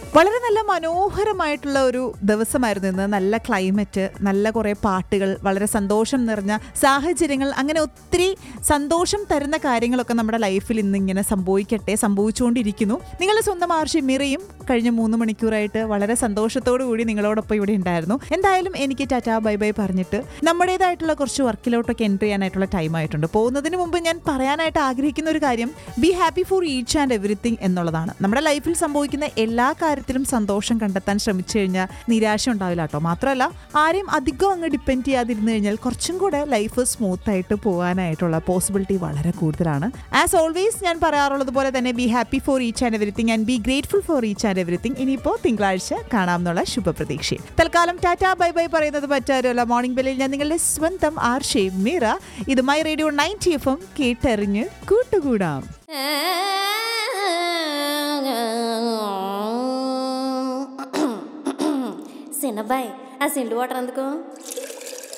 വളരെ നല്ല മനോഹരമായിട്ടുള്ള ഒരു ദിവസമായിരുന്നു ഇന്ന് നല്ല ക്ലൈമറ്റ് നല്ല കുറേ പാട്ടുകൾ വളരെ സന്തോഷം നിറഞ്ഞ സാഹചര്യങ്ങൾ അങ്ങനെ ഒത്തിരി സന്തോഷം തരുന്ന കാര്യങ്ങളൊക്കെ നമ്മുടെ ലൈഫിൽ ഇന്ന് ഇങ്ങനെ സംഭവിക്കട്ടെ സംഭവിച്ചുകൊണ്ടിരിക്കുന്നു നിങ്ങളുടെ സ്വന്തം ആർഷി മിറയും കഴിഞ്ഞ മൂന്ന് മണിക്കൂറായിട്ട് വളരെ സന്തോഷത്തോടു കൂടി നിങ്ങളോടൊപ്പം ഇവിടെ ഉണ്ടായിരുന്നു എന്തായാലും എനിക്ക് ടാറ്റാ ബൈ ബൈ പറഞ്ഞിട്ട് നമ്മുടേതായിട്ടുള്ള കുറച്ച് വർക്കിലോട്ടൊക്കെ എൻട്രി ചെയ്യാനായിട്ടുള്ള ടൈം ആയിട്ടുണ്ട് പോകുന്നതിന് മുമ്പ് ഞാൻ പറയാനായിട്ട് ആഗ്രഹിക്കുന്ന ഒരു കാര്യം be happy for each and everything എന്നുള്ളതാണ് നമ്മുടെ ലൈഫിൽ സംഭവിക്കുന്ന എല്ലാ കാര്യത്തിലും സന്തോഷം കണ്ടെത്താൻ ശ്രമിച്ചു കഴിഞ്ഞാൽ നിരാശ ഉണ്ടാവില്ല കേട്ടോ മാത്രമല്ല ആരെയും അധികം അങ്ങ് ഡിപ്പെൻഡ് ചെയ്യാതിരുന്നു കഴിഞ്ഞാൽ കുറച്ചും കൂടെ ലൈഫ് സ്മൂത്ത് ആയിട്ട് പോകാനായിട്ടുള്ള പോസിബിലിറ്റി വളരെ കൂടുതലാണ് ആസ് ഓൾവേസ് ഞാൻ പറയാറുള്ളത് പോലെ തന്നെ be happy for each and everything and be grateful for each and everything ഇനിയിപ്പോൾ തിങ്കളാഴ്ച കാണാമെന്നുള്ള ശുഭപ്രതീക്ഷയും തൽക്കാലം ടാറ്റ ബൈ ബൈ പറയുന്നത് പറ്റാരല്ല മോർണിംഗ് ബെല്ലിൽ ഞാൻ നിങ്ങളുടെ സ്വന്തം ആർഷേ മീറ ഇത് my radio ninety F M കേട്ടറിഞ്ഞ് കൂട്ടുകൂടാം సిన్నబ్బాయి ఆ సిండు వాటర్ ఎందుకు